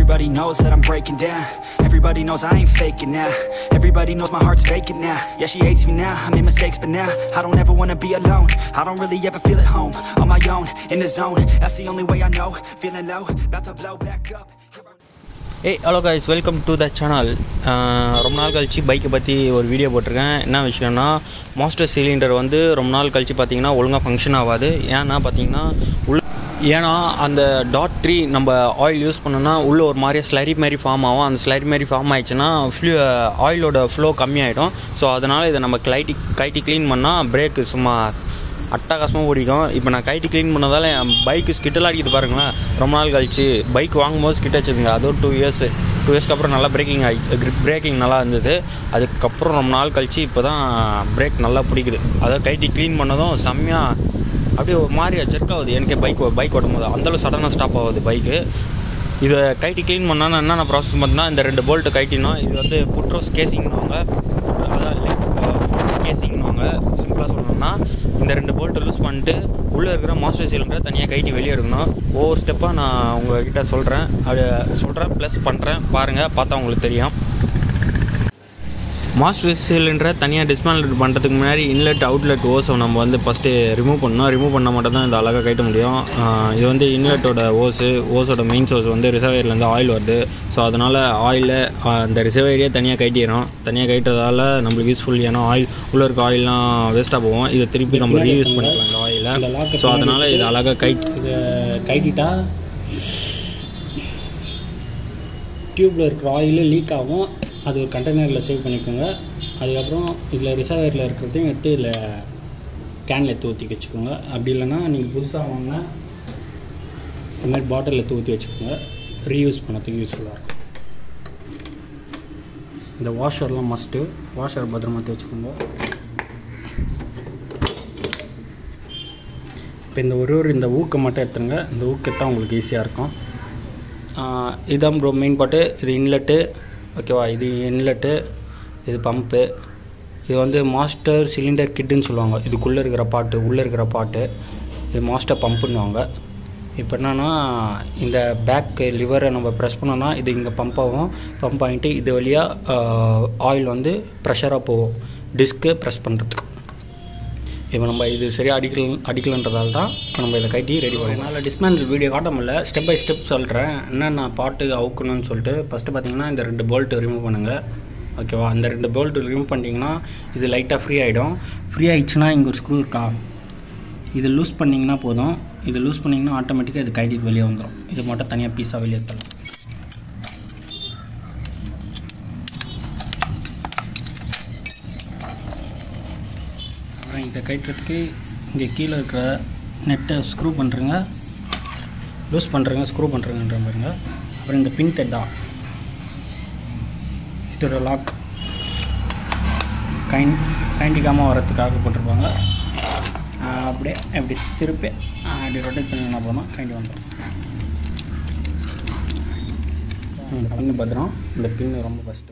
Everybody knows that I'm breaking down Everybody knows I ain't faking now Everybody knows my heart's vacant now Yeah, she hates me now, I made mistakes but now I don't ever wanna be alone I don't really ever feel at home On my own, in the zone That's the only way I know Feeling low, about to blow back up hey hello guys welcome to the channel ரொம்ப நாள் கழிச்சு பைக்கை பற்றி ஒரு video போட்டிருக்கேன் என்ன விஷயம்னா master cylinder வந்து ரொம்ப நாள் கழிச்சு பார்த்தீங்கன்னா ஒழுங்காக ஃபங்க்ஷன் ஆகாது ஏன்னா பார்த்தீங்கன்னா உள்ள ஏன்னா அந்த டாட் த்ரீ நம்ம ஆயில் யூஸ் பண்ணோன்னா உள்ளே ஒரு மாதிரியே ஸ்லரி மாதிரி ஃபார்ம் ஆகும் அந்த ஸ்லரி மாதிரி ஃபார்ம் ஆயிடுச்சுன்னா ஃப்ளூ ஆயிலோட ஃப்ளோ கம்மியாயிடும் ஸோ அதனால் இதை நம்ம கைட்டி கைட்டி க்ளீன் பண்ணால் பிரேக்கு சும்மா அட்டகாசமாக ஓடிடும் இப்போ நான் கைட்டி க்ளீன் பண்ணதால் என் பைக்கு ஸ்கிட்டெல்லாம் அடிக்குது பாருங்களேன் ரொம்ப நாள் கழிச்சு பைக் வாங்கும்போது ஸ்கிட் வச்சுதுங்க அது ஒரு டூ இயர்ஸ் டூ இயர்ஸ்க்கு அப்புறம் நல்லா பிரேக்கிங் ஆகி கிரிப் பிரேக்கிங் நல்லா இருந்தது அதுக்கப்புறம் ரொம்ப நாள் கழிச்சு இப்போ தான் பிரேக் நல்லா பிடிக்குது அதை கைட்டி க்ளீன் பண்ணதும் செம்மையாக அப்படியே ஒரு மாதிரி ஜெர்க் ஆகுது எனக்கு பைக் பைக் ஓட்டும் போது அந்தளவு சடனாக ஸ்டாப் ஆகுது பைக்கு இதை கைட்டி க்ளீன் பண்ணால் என்னென்ன ப்ராசஸ் பார்த்தீங்கன்னா இந்த ரெண்டு போல்ட்டு கைட்டினா இது வந்து புட்ரோஸ் கேசிங்னுவாங்க அதான் கேசிங்னுவாங்க சிம்பிளாக சொல்லணும்னா இந்த ரெண்டு போல்ட்டை லூஸ் பண்ணிட்டு உள்ளே இருக்கிற மாஸ்டர் சிலிண்டரை தனியாக கைட்டி வெளியே எடுக்கணும் ஒவ்வொரு ஸ்டெப்பாக நான் உங்ககிட்ட சொல்கிறேன் அது சொல்கிறேன் ப்ளஸ் பண்ணுறேன் பாருங்கள் பார்த்தா உங்களுக்கு தெரியும் மாஸ்டர் சிலிண்டரை தனியாக டிஸ்மேண்டில் பண்ணுறதுக்கு முன்னாடி இன்லெட் அவுட்லெட் ஓஸை நம்ம வந்து ஃபஸ்ட்டு ரிமூவ் பண்ணணும் ரிமூவ் பண்ணால் மட்டும் தான் இந்த அழகாக கட்ட முடியும் இது வந்து இன்லெட்டோட ஓஸு ஓஸோட மெயின் சோர்ஸ் வந்து ரிசர்வேர்லேருந்து ஆயில் வருது ஸோ அதனால் ஆயிலில் அந்த ரிசர்வேரியே தனியாக கட்டிடும் தனியாக கட்டுறதால நம்மளுக்கு யூஸ்ஃபுல் ஏன்னா ஆயில் உள்ளே இருக்க ஆயிலெலாம் வேஸ்ட்டாக போகும் இதை திருப்பி நம்ம ரீயூஸ் பண்ணிக்கலாம் இந்த ஆயிலை ஸோ அதனால் இது அழகாக கைட் இதை கைட்டிட்டா டியூப்பில் இருக்கிற ஆயிலு லீக் ஆகும் அது ஒரு கண்டெய்னரில் சேவ் பண்ணிக்கோங்க அதுக்கப்புறம் இதில் ரிசர்வேரில் இருக்கிறதையும் எடுத்து இதில் கேனில் எடுத்து ஊற்றி வச்சுக்கோங்க அப்படி இல்லைன்னா நீங்கள் புதுசாக வாங்கினா இந்த மாதிரி பாட்டிலில் எடுத்து ஊற்றி வச்சுக்கோங்க ரீயூஸ் பண்ணதுக்கு யூஸ்ஃபுல்லாக இருக்கும் இந்த வாஷர்லாம் மஸ்ட்டு வாஷர் பத்திரமா வச்சுக்கோங்க இப்போ இந்த ஒரு ஒரு இந்த ஊக்கை மட்டும் எடுத்துருங்க இந்த ஊக்கை தான் உங்களுக்கு ஈஸியாக இருக்கும் இதுதான் ப்ரோ மெயின் பாட்டு இது இன்லெட்டு ஓகேவா இது இன்லெட்டு இது பம்பு இது வந்து மாஸ்டர் சிலிண்டர் கிட்டுன்னு சொல்லுவாங்க இதுக்குள்ளே இருக்கிற பாட்டு உள்ளே இருக்கிற பாட்டு இது மாஸ்டர் பம்புன்னுவாங்க இப்போ என்னென்னா இந்த பேக் லிவரை நம்ம ப்ரெஸ் பண்ணோன்னா இது இங்கே பம்ப் ஆகும் பம்ப் ஆகிட்டு இது வழியாக ஆயில் வந்து ப்ரெஷராக போகும் டிஸ்க்கு ப்ரெஸ் பண்ணுறதுக்கு இப்போ நம்ம இது சரியாக அடிக்கல அடிக்கலன்றதால தான் இப்போ நம்ம இதை கட்டி ரெடி பண்ணோம் என்னால் டிஸ்மேண்டில் வீடியோ காட்ட முடியல ஸ்டெப் பை ஸ்டெப் சொல்கிறேன் என்னென்ன பாட்டு அவுக்கணும்னு சொல்லிட்டு ஃபஸ்ட்டு பார்த்தீங்கன்னா இந்த ரெண்டு போல்ட்டு ரிமூவ் பண்ணுங்கள் ஓகேவா அந்த ரெண்டு போல்ட்டு ரிமூவ் பண்ணிட்டீங்கன்னா இது லைட்டாக ஃப்ரீ ஆகிடும் ஃப்ரீ ஆகிடுச்சுன்னா இங்கே ஒரு ஸ்க்ரூ இருக்கா இது லூஸ் பண்ணிங்கன்னா போதும் இது லூஸ் பண்ணிங்கன்னா ஆட்டோமேட்டிக்காக இது கைட்டிட்டு வெளியே வந்துடும் இது மட்டும் தனியாக பீஸாக வெளியே தரலாம் அப்புறம் இதை கட்டுறதுக்கு இங்கே கீழே இருக்கிற நெட்டை ஸ்க்ரூ பண்ணுறங்க லூஸ் பண்ணுறங்க ஸ்க்ரூ பண்ணுறங்கன்ற பாருங்க அப்புறம் இந்த பின் தெட்டா இதோட லாக் கைன் கைண்டிக்காமல் வரத்துக்காக போட்டிருப்பாங்க அப்படியே அப்படி திருப்பி அப்படி ரொட்டேட் பண்ணிங்கன்னா போனால் கைண்டி வந்துடும் இந்த பின்னு பத்திரம் இந்த பின்னு ரொம்ப ஃபஸ்ட்டு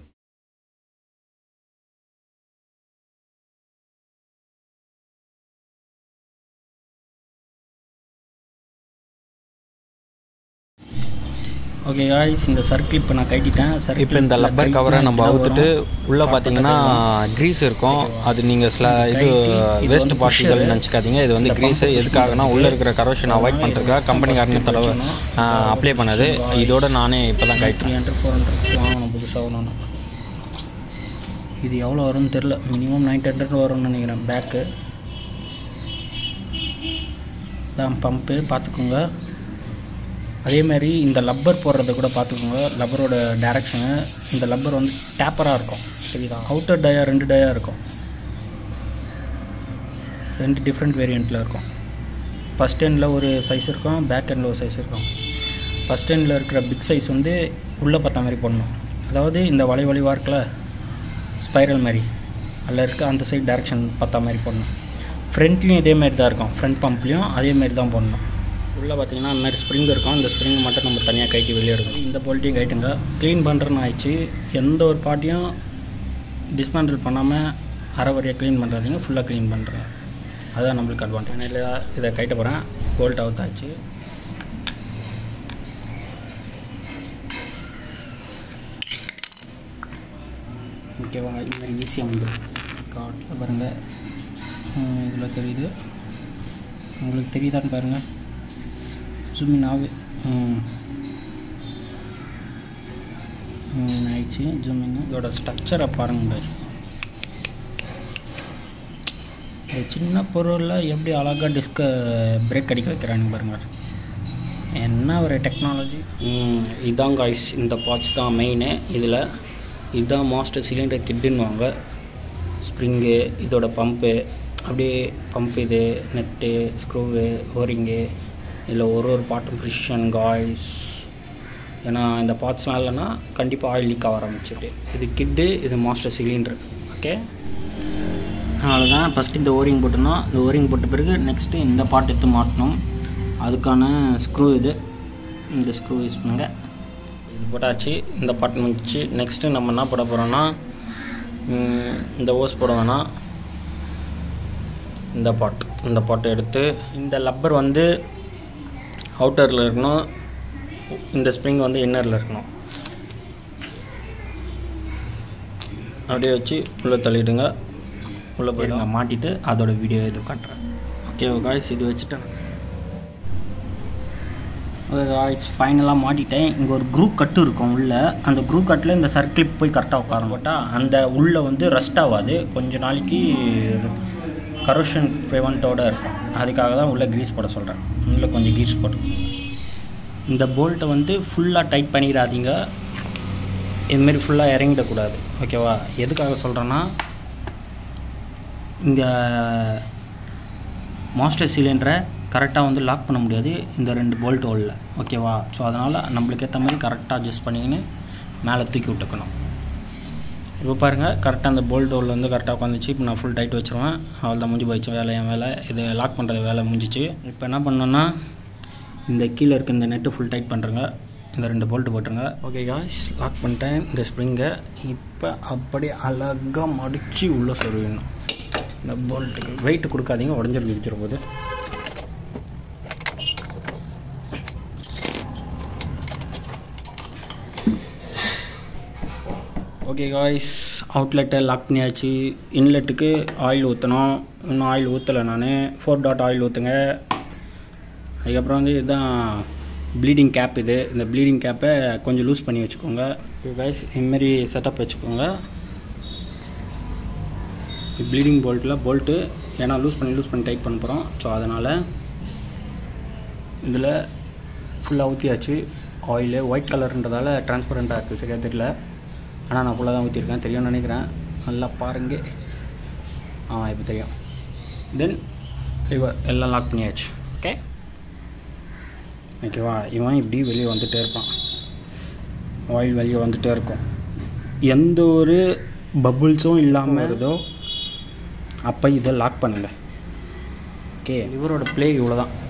ஓகே காய்ஸ் இந்த சர்க்கிள் இப்போ நான் கட்டிட்டேன் சர்க்கிள் இப்போ இந்த லப்பர் கவரை நம்ம அவுத்துட்டு உள்ளே பார்த்தீங்கன்னா க்ரீஸ் இருக்கும் அது நீங்கள் ஸ்ல இது வேஸ்ட் பார்ட்டிகள் நினச்சிக்காதீங்க இது வந்து க்ரீஸு எதுக்காகனா உள்ளே இருக்கிற கரோஷன் அவாய்ட் பண்ணுறதுக்காக கம்பெனிக்காரங்க தடவை அப்ளை பண்ணது இதோட நானே இப்போ தான் த்ரீ கைட்டேன் ஹண்ட்ரட் ஃபோர் ஹண்ட்ரட் வாங்கணும் புதுசாக வாங்கணும் இது எவ்வளோ வரும்னு தெரில மினிமம் நைன் ஹண்ட்ரட் வரும்னு நினைக்கிறேன் பேக்கு தான் பம்பு பார்த்துக்கோங்க அதே மாதிரி இந்த லப்பர் போடுறத கூட பார்த்துக்கோங்க லப்பரோட டைரக்ஷனு இந்த லப்பர் வந்து டேப்பராக இருக்கும் சரிதா அவுட்டர் டயா ரெண்டு டயா இருக்கும் ரெண்டு டிஃப்ரெண்ட் வேரியண்ட்டில் இருக்கும் ஃபஸ்ட் எண்டில் ஒரு சைஸ் இருக்கும் பேக் எண்டில் ஒரு சைஸ் இருக்கும் ஃபஸ்ட் எண்டில் இருக்கிற பிக் சைஸ் வந்து உள்ளே பார்த்த மாதிரி போடணும் அதாவது இந்த வளை வளைவாக இருக்குல்ல ஸ்பைரல் மாதிரி அதில் இருக்க அந்த சைடு டைரக்ஷன் பார்த்த மாதிரி போடணும் ஃப்ரண்ட்லேயும் இதே மாதிரி தான் இருக்கும் ஃப்ரண்ட் பம்ப்லேயும் அதே மாதிரி தான் போடணும் உள்ளே பார்த்தீங்கன்னா இந்த மாதிரி ஸ்ப்ரிங் இருக்கும் இந்த ஸ்ப்ரிங் மட்டும் நம்ம தனியாக கைட்டி வெளியே எடுக்கணும் இந்த போல்ட்டையும் கைட்டுங்க க்ளீன் பண்ணுறேன்னு ஆயிடுச்சு எந்த ஒரு பார்ட்டியும் டிஸ்மேண்டில் பண்ணாமல் அரை வரையாக க்ளீன் பண்ணுறாதீங்க ஃபுல்லாக க்ளீன் பண்ணுறேன் அதுதான் நம்மளுக்கு அட்வான்டேஜ் இல்லை இதை கைட்ட போகிறேன் போல்ட் அவுத்தாச்சு ஓகேவா இது மாதிரி ஈஸியாக வந்துடும் காட்டில் பாருங்கள் இதில் தெரியுது உங்களுக்கு தெரியுதான்னு பாருங்கள் ஜூமின் ஆகு ம் ம், ஆயிடுச்சு ஜூமின் இதோட ஸ்ட்ரக்சரை பாருங்கள் கைஸ் இந்த சின்ன பொருளில் எப்படி அழகாக டிஸ்கை பிரேக் அடிக்க வைக்கிறாங்க பாருங்க என்ன ஒரு டெக்னாலஜி இதான் காய்ஸ் இந்த பார்ட்ஸ் தான் மெயினு இதில் இதுதான் மாஸ்டர் சிலிண்டர் கிட்டுன்னுவாங்க ஸ்ப்ரிங்கு இதோட பம்பு அப்படியே பம்ப் இது நெட்டு ஸ்க்ரூவு ஓரிங்கு இதில் ஒரு ஒரு பாட்டும் ப்ரிஷன் காய்ஸ் ஏன்னா இந்த பார்ட்ஸ்லாம் இல்லைன்னா கண்டிப்பாக ஆயில் லீக் ஆக ஆரம்பிச்சிட்டு இது கிட்டு இது மாஸ்டர் சிலிண்டர் ஓகே அவ்வளோதான் ஃபஸ்ட்டு இந்த ஓரிங் போட்டிருந்தோம் இந்த ஓரிங் போட்ட பிறகு நெக்ஸ்ட்டு இந்த பாட் எடுத்து மாட்டணும் அதுக்கான ஸ்க்ரூ இது இந்த ஸ்க்ரூ யூஸ் பண்ணுங்க இது போட்டாச்சு இந்த பாட் முடிச்சு நெக்ஸ்ட்டு நம்ம என்ன போட போகிறோன்னா ம், இந்த ஓஸ் போட வேணாம் இந்த பாட் இந்த பாட்டை எடுத்து இந்த லப்பர் வந்து அவுட்டரில் இருக்கணும் இந்த ஸ்ப்ரிங் வந்து இன்னரில் இருக்கணும் அப்படியே வச்சு உள்ளே தள்ளிடுங்க உள்ளே போயிடுங்க மாட்டிட்டு அதோட வீடியோ இது காட்டுறேன் ஓகே காய்ஸ் இது வச்சுட்டேன் ஓகே காய்ஸ் ஃபைனலாக மாட்டிட்டேன் இங்கே ஒரு குரூப் கட்டு இருக்கும் உள்ளே அந்த குரூப் கட்டில் இந்த சர்க்கிளிப் போய் கரெக்டாக உட்காரும் போட்டால் அந்த உள்ளே வந்து ரஸ்ட் ஆகாது கொஞ்ச நாளைக்கு கரோஷன் ப்ரிவெண்ட்டோடு இருக்கும் அதுக்காக தான் உள்ளே க்ரீஸ் போட சொல்கிறேன் உள்ளே கொஞ்சம் க்ரீஸ் போட்டு இந்த போல்ட்டை வந்து ஃபுல்லாக டைட் பண்ணிடாதீங்க இதுமாரி ஃபுல்லாக இறங்கிடக்கூடாது ஓகேவா எதுக்காக சொல்கிறேன்னா இங்கே மாஸ்டர் சிலிண்டரை கரெக்டாக வந்து லாக் பண்ண முடியாது இந்த ரெண்டு போல்ட் ஹோலில் ஓகேவா ஸோ அதனால் நம்மளுக்கு ஏற்ற மாதிரி கரெக்டாக அட்ஜஸ்ட் பண்ணிக்கின்னு மேலே தூக்கி விட்டுக்கணும் இப்போ பாருங்கள் கரெக்டாக அந்த போல்ட் ஹோல் வந்து கரெக்டாக உட்காந்துச்சு இப்போ நான் ஃபுல் டைட் வச்சுருவேன் அவள் தான் முடிஞ்சு போயிடுச்சு வேலை என் வேலை இது லாக் பண்ணுறது வேலை முடிஞ்சிச்சு இப்போ என்ன பண்ணோன்னா இந்த கீழே இருக்க இந்த நெட்டு ஃபுல் டைட் பண்ணுறங்க இந்த ரெண்டு போல்ட்டு போட்டுருங்க ஓகே காய்ஸ் லாக் பண்ணிட்டேன் இந்த ஸ்ப்ரிங்கை இப்போ அப்படியே அழகாக மடித்து உள்ளே சொருவிடணும் இந்த போல்ட்டுக்கு வெயிட் கொடுக்காதீங்க உடஞ்சிரு விதிச்சிட போது ஓகே காய்ஸ் அவுட்லெட்டை லாக் பண்ணியாச்சு இன்லெட்டுக்கு ஆயில் ஊற்றணும் இன்னும் ஆயில் ஊற்றலை நான் ஃபோர் டாட் ஆயில் ஊற்றுங்க அதுக்கப்புறம் வந்து இதுதான் ப்ளீடிங் கேப் இது இந்த ப்ளீடிங் கேப்பை கொஞ்சம் லூஸ் பண்ணி வச்சுக்கோங்க கைஸ் இதுமாரி செட்டப் வச்சுக்கோங்க ப்ளீடிங் போல்ட்டில் போல்ட்டு ஏன்னா லூஸ் பண்ணி லூஸ் பண்ணி டைட் பண்ண போகிறோம் ஸோ அதனால் இதில் ஃபுல்லாக ஊற்றியாச்சு ஆயிலு ஒயிட் கலர்ன்றதால டிரான்ஸ்பரண்ட்டாக இருக்குது சரியாக தெரியல ஆனால் நான் ஃபுல்லாக தான் ஊற்றிருக்கேன் தெரியும்னு நினைக்கிறேன் நல்லா பாருங்க ஆ இப்போ தெரியும் தென் லிவர் எல்லாம் லாக் பண்ணியாச்சு ஓகே ஓகேவா இவன் இப்படி வெளியே வந்துகிட்டே இருப்பான் ஆயில் வெளியே வந்துகிட்டே இருக்கும் எந்த ஒரு பபுள்ஸும் இல்லாமல் இருதோ அப்போ இதை லாக் பண்ணுங்க ஓகே இவரோட ப்ளே இவ்வளோ தான்